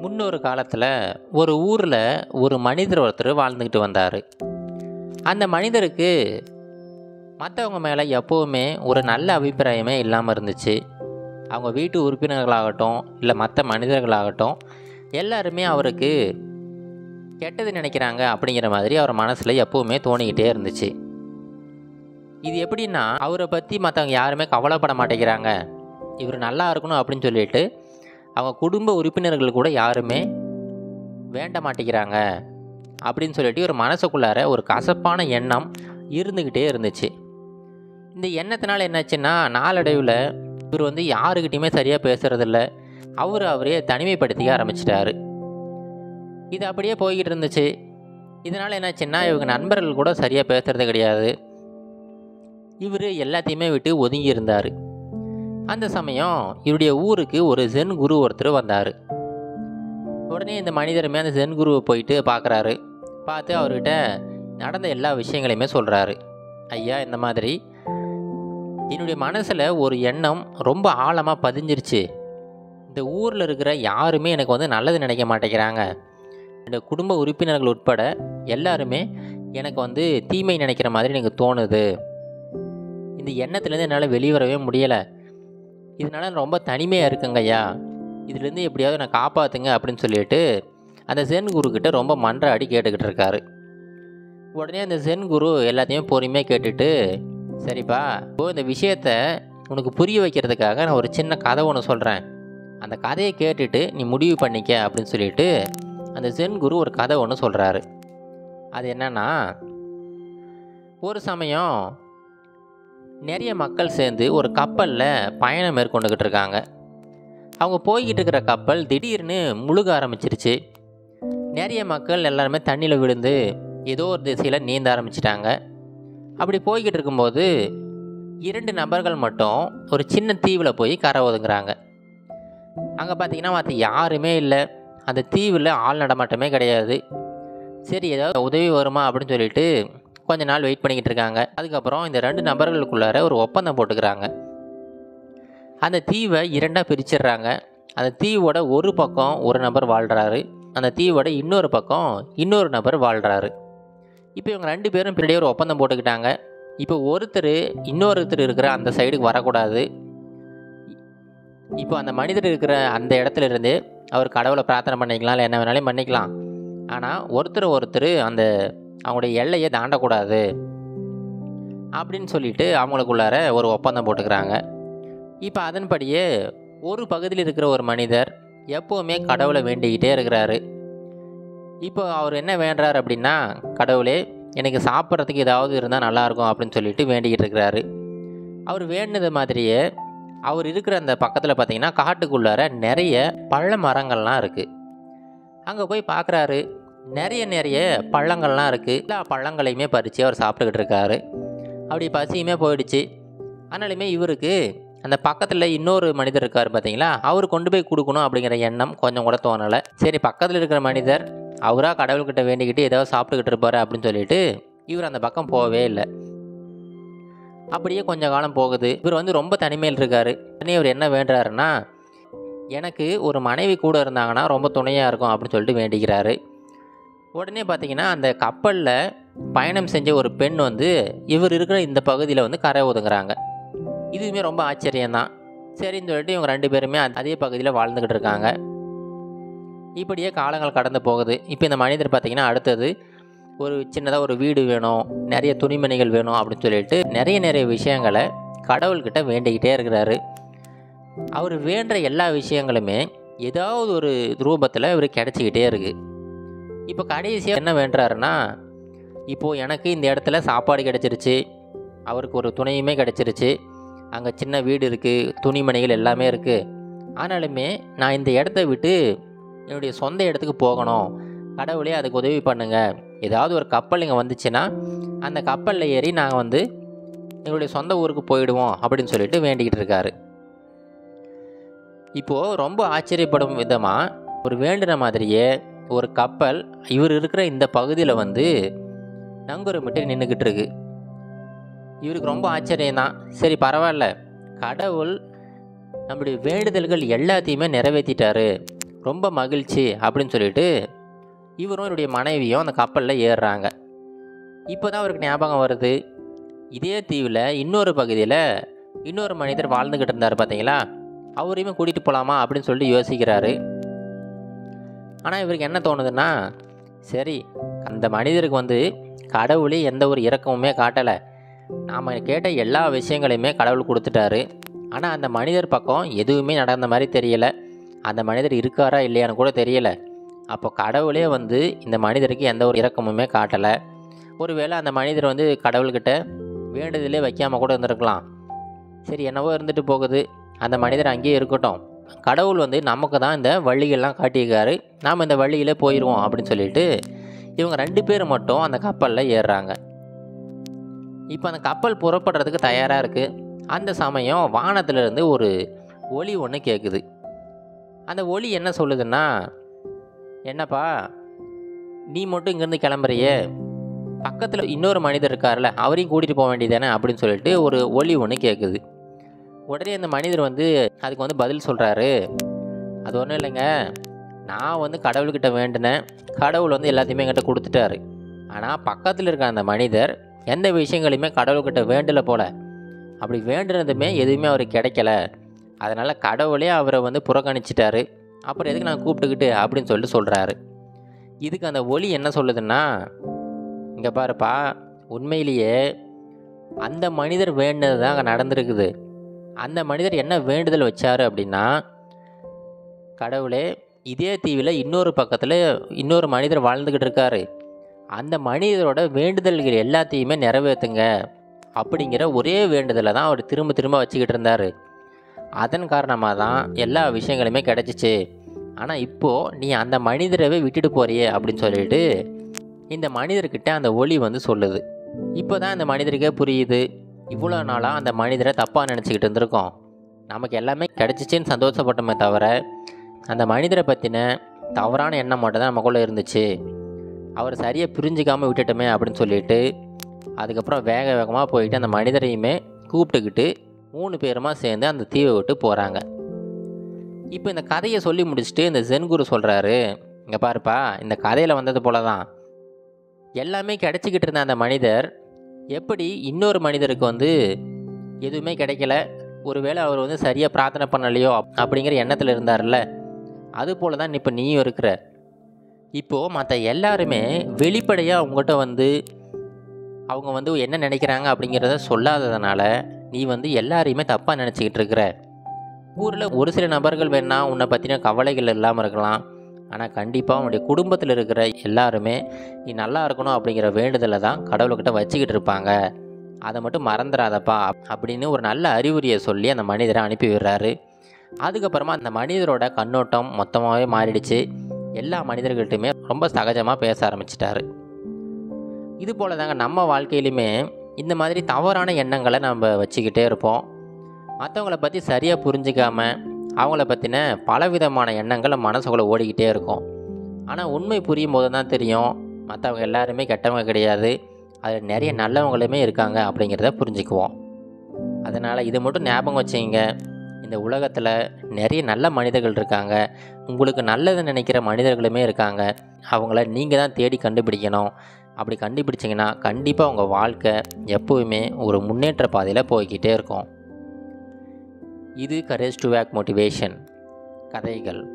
முன்னொரு காலத்தில் ஒரு ஊரில் ஒரு மனிதர் ஒருத்தர் வாழ்ந்துக்கிட்டு வந்தார் அந்த மனிதருக்கு மற்றவங்க மேலே எப்போவுமே ஒரு நல்ல அபிப்பிராயமே இல்லாமல் இருந்துச்சு அவங்க வீட்டு உறுப்பினர்களாகட்டும் இல்லை மற்ற மனிதர்களாகட்டும் எல்லாருமே அவருக்கு கெட்டது நினைக்கிறாங்க அப்படிங்கிற மாதிரி அவர் மனசில் எப்போவுமே தோணிக்கிட்டே இருந்துச்சு இது எப்படின்னா அவரை பற்றி மற்றவங்க யாருமே கவலைப்பட மாட்டேங்கிறாங்க இவர் நல்லா இருக்கணும் அப்படின்னு சொல்லிட்டு அவங்க குடும்ப உறுப்பினர்கள் கூட யாருமே வேண்ட மாட்டேங்கிறாங்க அப்படின்னு சொல்லிட்டு ஒரு மனசுக்குள்ளார ஒரு கசப்பான எண்ணம் இருந்துக்கிட்டே இருந்துச்சு இந்த எண்ணத்தினால என்னாச்சுன்னா நாளடைவில் இவர் வந்து யாருக்கிட்டையுமே சரியாக பேசுகிறதில்ல அவர் அவரே தனிமைப்படுத்திக்க ஆரம்பிச்சிட்டாரு இது அப்படியே போய்கிட்டு இருந்துச்சு இதனால் என்னாச்சுன்னா இவங்க நண்பர்கள் கூட சரியாக பேசுகிறது கிடையாது இவர் எல்லாத்தையுமே விட்டு ஒதுங்கி இருந்தார் அந்த சமயம் இவருடைய ஊருக்கு ஒரு ஜென் குரு ஒருத்தர் வந்தார் உடனே இந்த மனிதருமே அந்த ஜென் குருவை போயிட்டு பார்க்குறாரு பார்த்து அவர்கிட்ட நடந்த எல்லா விஷயங்களையுமே சொல்கிறாரு ஐயா இந்த மாதிரி என்னுடைய மனசில் ஒரு எண்ணம் ரொம்ப ஆழமாக பதிஞ்சிருச்சு இந்த ஊரில் இருக்கிற யாருமே எனக்கு வந்து நல்லது நினைக்க மாட்டேங்கிறாங்க இந்த குடும்ப உறுப்பினர்கள் உட்பட எல்லாருமே எனக்கு வந்து தீமை நினைக்கிற மாதிரி எனக்கு தோணுது இந்த எண்ணத்துலேருந்து என்னால் வெளிவரவே முடியலை இதனால் ரொம்ப தனிமையாக இருக்குங்க ஐயா இதுலேருந்து எப்படியாவது நான் காப்பாற்றுங்க அப்படின்னு சொல்லிட்டு அந்த சென் குருக்கிட்ட ரொம்ப மன்றாடி கேட்டுக்கிட்டு இருக்காரு உடனே அந்த சென் குரு எல்லாத்தையும் பொறுமையாக கேட்டுட்டு சரிப்பா இப்போ இந்த விஷயத்த உனக்கு புரிய வைக்கிறதுக்காக நான் ஒரு சின்ன கதை ஒன்று சொல்கிறேன் அந்த கதையை கேட்டுட்டு நீ முடிவு பண்ணிக்க அப்படின்னு சொல்லிட்டு அந்த சென் குரு ஒரு கதை ஒன்று சொல்கிறாரு அது என்னன்னா ஒரு சமயம் நிறைய மக்கள் சேர்ந்து ஒரு கப்பலில் பயணம் மேற்கொண்டுக்கிட்டு இருக்காங்க அவங்க போய்கிட்டு இருக்கிற கப்பல் திடீர்னு முழுக ஆரம்பிச்சிருச்சு நிறைய மக்கள் எல்லாருமே தண்ணியில் விழுந்து ஏதோ ஒரு திசையில் நீந்த ஆரம்பிச்சிட்டாங்க அப்படி போய்கிட்டு இருக்கும்போது இரண்டு நபர்கள் மட்டும் ஒரு சின்ன தீவில் போய் கரை ஒதுங்குறாங்க அங்கே பார்த்தீங்கன்னா மற்ற யாருமே இல்லை அந்த தீவில் ஆள் நடமாட்டமே கிடையாது சரி ஏதாவது உதவி வருமா அப்படின்னு சொல்லிட்டு கொஞ்ச நாள் வெயிட் பண்ணிக்கிட்டு இருக்காங்க அதுக்கப்புறம் இந்த ரெண்டு நபர்களுக்குள்ளார ஒரு ஒப்பந்தம் போட்டுக்கிறாங்க அந்த தீவை இரண்டாக பிரிச்சிடுறாங்க அந்த தீவோட ஒரு பக்கம் ஒரு நபர் வாழ்கிறாரு அந்த தீவோட இன்னொரு பக்கம் இன்னொரு நபர் வாழ்கிறாரு இப்போ இவங்க ரெண்டு பேரும் பின்னாடியே ஒரு ஒப்பந்தம் போட்டுக்கிட்டாங்க இப்போ ஒருத்தர் இன்னொருத்தர் இருக்கிற அந்த சைடுக்கு வரக்கூடாது இப்போ அந்த மனிதர் இருக்கிற அந்த இடத்துல இருந்து அவர் கடவுளை பிரார்த்தனை பண்ணிக்கலாம் இல்லை என்ன வேணாலும் பண்ணிக்கலாம் ஆனால் ஒருத்தர் ஒருத்தர் அந்த அவங்களுடைய எல்லையை தாண்டக்கூடாது அப்படின்னு சொல்லிட்டு அவங்களுக்குள்ளார ஒரு ஒப்பந்தம் போட்டுக்கிறாங்க இப்போ அதன்படியே ஒரு பகுதியில் இருக்கிற ஒரு மனிதர் எப்போவுமே கடவுளை வேண்டிக்கிட்டே இருக்கிறாரு இப்போ அவர் என்ன வேண்டுறாரு அப்படின்னா கடவுளே எனக்கு சாப்பிட்றதுக்கு ஏதாவது இருந்தால் நல்லாயிருக்கும் அப்படின்னு சொல்லிட்டு வேண்டிக்கிட்டு இருக்கிறாரு அவர் வேண்டினது மாதிரியே அவர் இருக்கிற அந்த பக்கத்தில் பார்த்தீங்கன்னா காட்டுக்குள்ளார நிறைய பழ மரங்கள்லாம் இருக்குது அங்கே போய் பார்க்குறாரு நிறைய நிறைய பழங்கள்லாம் இருக்குது எல்லா பழங்களையுமே பறித்து அவர் சாப்பிட்டுக்கிட்டு இருக்காரு அப்படி பசியுமே போயிடுச்சு ஆனாலுமே இவருக்கு அந்த பக்கத்தில் இன்னொரு மனிதர் இருக்கார் பார்த்தீங்களா அவர் கொண்டு போய் கொடுக்கணும் அப்படிங்கிற எண்ணம் கொஞ்சம் கூட தோணலை சரி பக்கத்தில் இருக்கிற மனிதர் அவராக கடவுள்கிட்ட வேண்டிக்கிட்டு ஏதாவது சாப்பிட்டுக்கிட்டு இருப்பார் அப்படின்னு சொல்லிட்டு இவர் அந்த பக்கம் போகவே இல்லை அப்படியே கொஞ்ச காலம் போகுது இவர் வந்து ரொம்ப தனிமையில் இருக்கார் உடனே இவர் என்ன வேண்டுறாருன்னா எனக்கு ஒரு மனைவி கூட இருந்தாங்கன்னா ரொம்ப துணையாக இருக்கும் அப்படின்னு சொல்லிட்டு வேண்டிக்கிறாரு உடனே பார்த்தீங்கன்னா அந்த கப்பலில் பயணம் செஞ்ச ஒரு பெண் வந்து இவர் இருக்கிற இந்த பகுதியில் வந்து கரை ஒதுங்குறாங்க இதுவுமே ரொம்ப ஆச்சரியம்தான் சரின்னு சொல்லிட்டு இவங்க ரெண்டு பேருமே அதே பகுதியில் வாழ்ந்துக்கிட்டு இருக்காங்க இப்படியே காலங்கள் கடந்து போகுது இப்போ இந்த மனிதர் பார்த்திங்கன்னா அடுத்தது ஒரு சின்னதாக ஒரு வீடு வேணும் நிறைய துணிமணிகள் வேணும் அப்படின்னு சொல்லிட்டு நிறைய நிறைய விஷயங்களை கடவுள்கிட்ட வேண்டிக்கிட்டே இருக்கிறாரு அவர் வேண்டுற எல்லா விஷயங்களுமே ஏதாவது ஒரு ரூபத்தில் இவர் கிடச்சிக்கிட்டே இருக்குது இப்போ கடைசியாக என்ன வேண்டுறாருன்னா இப்போது எனக்கு இந்த இடத்துல சாப்பாடு கிடச்சிருச்சு அவருக்கு ஒரு துணையுமே கிடச்சிருச்சு அங்கே சின்ன வீடு இருக்குது துணிமணிகள் எல்லாமே இருக்குது ஆனாலுமே நான் இந்த இடத்த விட்டு என்னுடைய சொந்த இடத்துக்கு போகணும் கடவுளே அதுக்கு உதவி பண்ணுங்க ஏதாவது ஒரு கப்பல் இங்கே வந்துச்சுன்னா அந்த கப்பலில் ஏறி நாங்கள் வந்து எங்களுடைய சொந்த ஊருக்கு போயிடுவோம் அப்படின்னு சொல்லிட்டு வேண்டிக்கிட்டு இருக்காரு இப்போது ரொம்ப ஆச்சரியப்படும் விதமாக ஒரு வேண்டுன மாதிரியே ஒரு கப்பல் இவர் இருக்கிற இந்த பகுதியில் வந்து நங்குரமிட்டு நின்றுக்கிட்டு இருக்கு இவருக்கு ரொம்ப ஆச்சரியம்தான் சரி பரவாயில்ல கடவுள் நம்முடைய வேண்டுதல்கள் எல்லாத்தையுமே நிறைவேற்றிட்டாரு ரொம்ப மகிழ்ச்சி அப்படின்னு சொல்லிட்டு இவரும் என்னுடைய மனைவியும் அந்த கப்பலில் ஏறுறாங்க இப்போ தான் அவருக்கு ஞாபகம் வருது இதே தீவில் இன்னொரு பகுதியில் இன்னொரு மனிதர் வாழ்ந்துக்கிட்டு இருந்தார் பார்த்தீங்களா அவரையுமே கூட்டிகிட்டு போகலாமா அப்படின்னு சொல்லிட்டு யோசிக்கிறாரு ஆனால் இவருக்கு என்ன தோணுதுன்னா சரி அந்த மனிதருக்கு வந்து கடவுளே எந்த ஒரு இரக்கமுமே காட்டலை நாம் கேட்ட எல்லா விஷயங்களையுமே கடவுள் கொடுத்துட்டாரு ஆனால் அந்த மனிதர் பக்கம் எதுவுமே நடந்த மாதிரி தெரியல அந்த மனிதர் இருக்காரா இல்லையான்னு கூட தெரியல அப்போ கடவுளே வந்து இந்த மனிதருக்கு எந்த ஒரு இரக்கமுமே காட்டலை ஒருவேளை அந்த மனிதர் வந்து கடவுள்கிட்ட வேண்டுதலே வைக்காமல் கூட இருந்திருக்கலாம் சரி என்னவோ இருந்துட்டு போகுது அந்த மனிதர் அங்கேயே இருக்கட்டும் கடவுள் வந்து நமக்கு தான் இந்த வழிகள்லாம் காட்டியிருக்காரு நாம் இந்த வழியிலே போயிடுவோம் அப்படின்னு சொல்லிட்டு இவங்க ரெண்டு பேர் மட்டும் அந்த கப்பலில் ஏறுறாங்க இப்போ அந்த கப்பல் புறப்படுறதுக்கு தயாராக இருக்குது அந்த சமயம் வானத்திலிருந்து ஒரு ஒளி ஒன்று கேட்குது அந்த ஒளி என்ன சொல்லுதுன்னா என்னப்பா நீ மட்டும் இங்கேருந்து கிளம்புறியே பக்கத்தில் இன்னொரு மனிதர் இருக்கார்ல அவரையும் கூட்டிகிட்டு போக வேண்டியதானே அப்படின்னு சொல்லிட்டு ஒரு ஒளி ஒன்று கேட்குது உடனே அந்த மனிதர் வந்து அதுக்கு வந்து பதில் சொல்கிறாரு அது ஒன்றும் இல்லைங்க நான் வந்து கடவுள்கிட்ட வேண்டினேன் கடவுள் வந்து எல்லாத்தையுமே என்கிட்ட கொடுத்துட்டாரு ஆனால் பக்கத்தில் இருக்க அந்த மனிதர் எந்த விஷயங்களையுமே கடவுள்கிட்ட வேண்டலை போல அப்படி வேண்டுனதுமே எதுவுமே அவருக்கு கிடைக்கல அதனால் கடவுளே அவரை வந்து புறக்கணிச்சிட்டாரு அப்புறம் எதுக்கு நான் கூப்பிட்டுக்கிட்டு அப்படின்னு சொல்லிட்டு சொல்கிறாரு இதுக்கு அந்த ஒளி என்ன சொல்லுதுன்னா இங்கே பாருப்பா உண்மையிலேயே அந்த மனிதர் வேண்டினது தான் அங்கே நடந்திருக்குது அந்த மனிதர் என்ன வேண்டுதல் வச்சார் அப்படின்னா கடவுளே இதே தீவில் இன்னொரு பக்கத்தில் இன்னொரு மனிதர் வாழ்ந்துக்கிட்டு இருக்காரு அந்த மனிதரோட வேண்டுதல்கள் எல்லாத்தையுமே நிறைவேற்றுங்க அப்படிங்கிற ஒரே வேண்டுதலை தான் அவர் திரும்ப திரும்ப வச்சுக்கிட்டு இருந்தார் அதன் காரணமாக தான் எல்லா விஷயங்களுமே கிடச்சிச்சு ஆனால் இப்போது நீ அந்த மனிதரவே விட்டுட்டு போறியே அப்படின்னு சொல்லிட்டு இந்த மனிதர்கிட்ட அந்த ஒளி வந்து சொல்லுது இப்போ தான் இந்த மனிதருக்கே புரியுது இவ்வளோ நாளாக அந்த மனிதரை தப்பாக நினச்சிக்கிட்டு இருந்திருக்கோம் நமக்கு எல்லாமே கிடச்சிச்சின்னு சந்தோஷப்பட்டோமே தவிர அந்த மனிதரை பற்றின தவறான எண்ணம் மட்டும் தான் நமக்குள்ளே இருந்துச்சு அவர் சரியாக புரிஞ்சிக்காமல் விட்டுட்டோமே அப்படின்னு சொல்லிட்டு அதுக்கப்புறம் வேக வேகமாக போயிட்டு அந்த மனிதரையுமே கூப்பிட்டுக்கிட்டு மூணு பேருமா சேர்ந்து அந்த தீவை விட்டு போகிறாங்க இப்போ இந்த கதையை சொல்லி முடிச்சுட்டு இந்த ஜென்குரு சொல்கிறாரு இங்கே பாருப்பா இந்த கதையில் வந்தது போல தான் எல்லாமே கிடச்சிக்கிட்டு இருந்த அந்த மனிதர் எப்படி இன்னொரு மனிதருக்கு வந்து எதுவுமே கிடைக்கல ஒருவேளை அவர் வந்து சரியாக பிரார்த்தனை பண்ணலையோ அப்- அப்படிங்கிற எண்ணத்தில் இருந்தார்ல அது போல தான் இப்போ நீயும் இருக்கிற இப்போது மற்ற எல்லாருமே வெளிப்படையாக அவங்ககிட்ட வந்து அவங்க வந்து என்ன நினைக்கிறாங்க அப்படிங்கிறத சொல்லாததுனால நீ வந்து எல்லாரையுமே தப்பாக நினச்சிக்கிட்டு இருக்கிற ஊரில் ஒரு சில நபர்கள் வேணா உன்னை பற்றின கவலைகள் இல்லாமல் இருக்கலாம் ஆனால் கண்டிப்பாக உன்னுடைய குடும்பத்தில் இருக்கிற எல்லாருமே நீ நல்லா இருக்கணும் அப்படிங்கிற வேண்டுதலை தான் கடவுள்கிட்ட வச்சுக்கிட்டு இருப்பாங்க அதை மட்டும் மறந்துடாதப்பா அப்- அப்படின்னு ஒரு நல்ல அறிகுறியை சொல்லி அந்த மனிதரை அனுப்பி விடுறாரு அதுக்கப்புறமா அந்த மனிதரோட கண்ணோட்டம் மொத்தமாகவே மாறிடுச்சு எல்லா மனிதர்கள்ட்டையுமே ரொம்ப சகஜமாக பேச ஆரம்பிச்சிட்டாரு இது போல தாங்க நம்ம வாழ்க்கையிலுமே இந்த மாதிரி தவறான எண்ணங்களை நம்ம வச்சுக்கிட்டே இருப்போம் மற்றவங்கள பற்றி சரியாக புரிஞ்சிக்காம அவங்கள பற்றின பலவிதமான எண்ணங்கள் மனசுக்குள்ளே ஓடிக்கிட்டே இருக்கும் ஆனால் உண்மை புரியும் போது தான் தெரியும் மற்றவங்க எல்லாருமே கெட்டவங்க கிடையாது அதில் நிறைய நல்லவங்களுமே இருக்காங்க அப்படிங்கிறத புரிஞ்சுக்குவோம் அதனால் இதை மட்டும் ஞாபகம் வச்சுங்க இந்த உலகத்தில் நிறைய நல்ல மனிதர்கள் இருக்காங்க உங்களுக்கு நல்லது நினைக்கிற மனிதர்களுமே இருக்காங்க அவங்கள நீங்கள் தான் தேடி கண்டுபிடிக்கணும் அப்படி கண்டுபிடிச்சிங்கன்னா கண்டிப்பாக உங்கள் வாழ்க்கை எப்போவுமே ஒரு முன்னேற்ற பாதையில் போய்கிட்டே இருக்கும் இது கரேஜ் டு வேக் மோட்டிவேஷன் கதைகள்